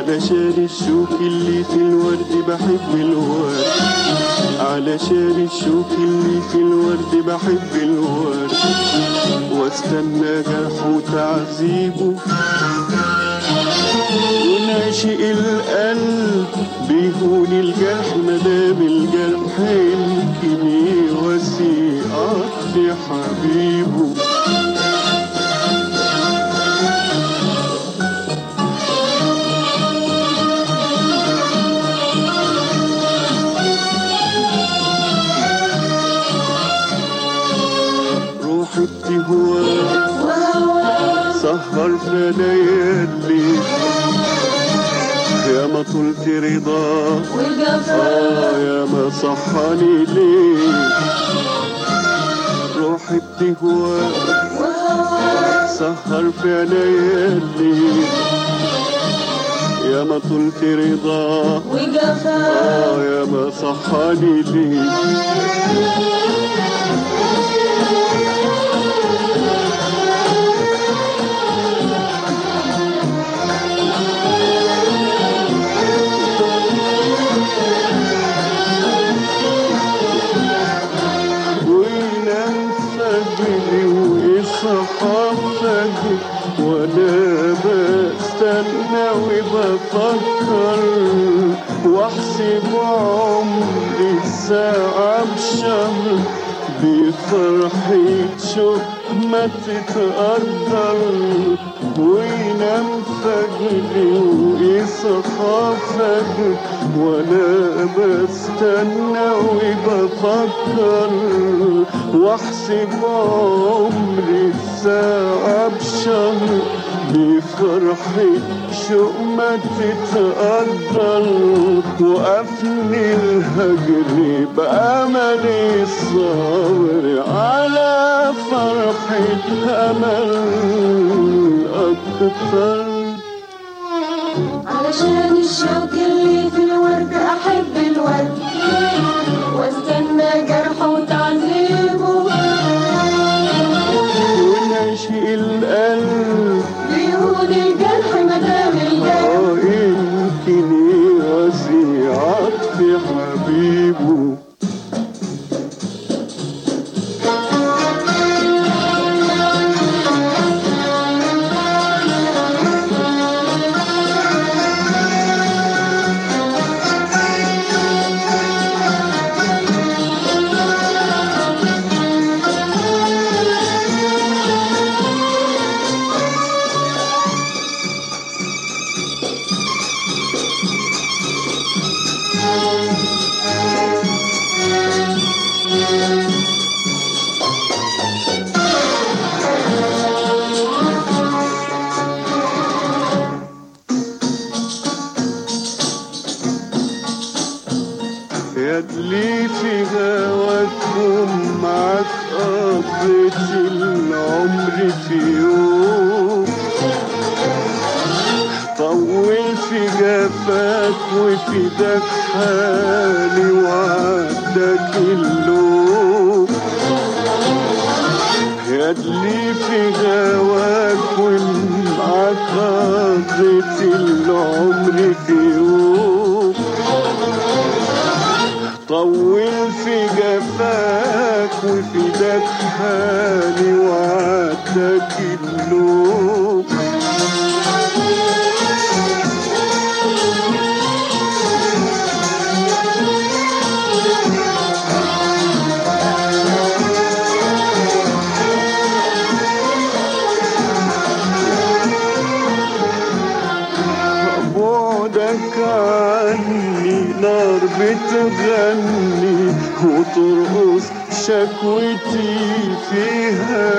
علشان الشوك اللي في الورد بحب الورد علشان الشوك اللي في الورد بحب الورد واستنى جرحه وتعذيبه ونعشق القلب بيهون الجرح مدام الجرح يمكن يواسي قضي حبيبه روحي بتهواه سهر في ليالي يا ما طلت رضاه آه يا ما صحاني ليه روحي بتهواه سهر في ليالي يا ما طلت رضاه آه يا ما صحاني ليه وينام فجري ويصحى فجري وانا بستنى وبفكر واحسب عمري الساعة بشهر بفرحة شوق ما تتقدر وينام فجري ويصحى فجري وانا بستنى وبفكر واحسب عمري الساعة بشهر بفرحة شوق ما تتقدر وقفني الهجر بأملي الصبر على فرحة أمل أكتر علشان الشوق اللي في الورد احب الورد واستنى جرحه وتعذيبه ونعشق القلب بيهون الجرح مدام الجرح آه يمكن يواسي عطف حبيبه يدلي في هواكم معك قضيت العمر في يوم طول في جفاك وفي دك حالي وعدك اللوم يدلي في هواك ومعك قضيت العمر في يوم طول في جفاك وفي دك حالي وعدك اللوم بعدك عني نار بتغني وترقص شكوتي فيها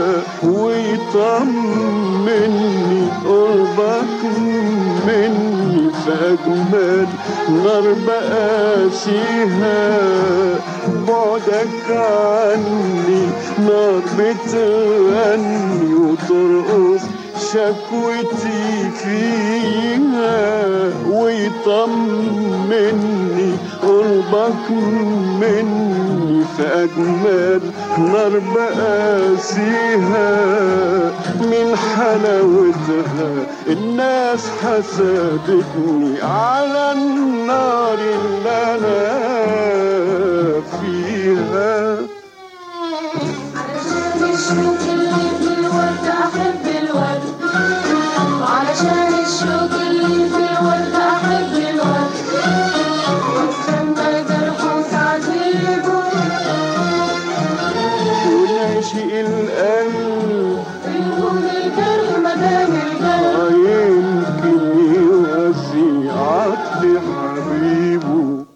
ويطمني قربك مني فأجمل نار بقاسيها بعدك عني نار بتغني وترقص شكوتي فيها ويطمني قربك قربك مني في أجمل نار بقاسيها من حلاوتها الناس حسدتني على النار اللي أنا فيها علشان الشوق اللي في الورد أحب الورد علشان الشوق اللي في الورد أحب الورد واستنى جرحه تعذيبه ونعشق القلب يكون الجرح مدام الجرح يمكن يواسي عطف حبيبه